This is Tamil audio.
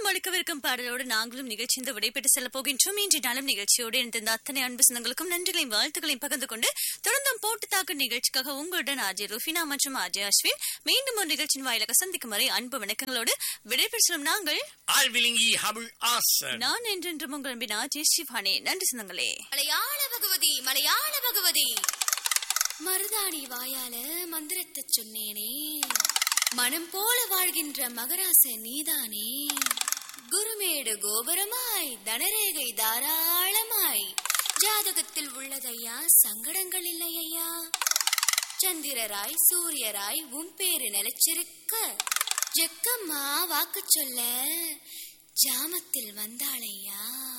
மீண்டும் ஒழிக்கவிருக்கும் பாடலோடு நாங்களும் நிகழ்ச்சிಯಿಂದ விடைபெற்று செல்ல போகின்றோம் இன்றைய நாளும் நிகழ்ச்சியோடு இருந்த அத்தனை அன்பு சொந்தங்களுக்கும் நன்றிகளையும் வாழ்த்துக்களையும் பகிர்ந்து கொண்டு தொடர்ந்தும் போட்டு தாக்கு நிகழ்ச்சிக்காக உங்களுடன் ஆஜய் ருஃபினா மற்றும் ஆஜய் அஸ்வின் மீண்டும் ஒரு நிகழ்ச்சியின் வாயிலாக சந்திக்கும் வரை அன்பு வணக்கங்களோடு விடைபெற்று செல்லும் நாங்கள் ஆழ்விழுங்கி ஹபுள் ஆசன் நான் என்றென்றும் உங்கள் அன்பின் ஆஜய் சிவானே நன்றி சொந்தங்களே மலையாள பகவதி மலையாள பகவதி மருதாணி வாயால மந்திரத்தை சொன்னேனே மனம் போல வாழ்கின்ற மகராச நீதானே குருமேடு கோபுரமாய் தனரேகை தாராளமாய் ஜாதகத்தில் உள்ளதையா சங்கடங்கள் இல்லையா சந்திரராய் சூரியராய் உன் பேரு நிலைச்சிருக்க ஜக்கம்மா வாக்கு சொல்ல ஜாமத்தில் வந்தாளையா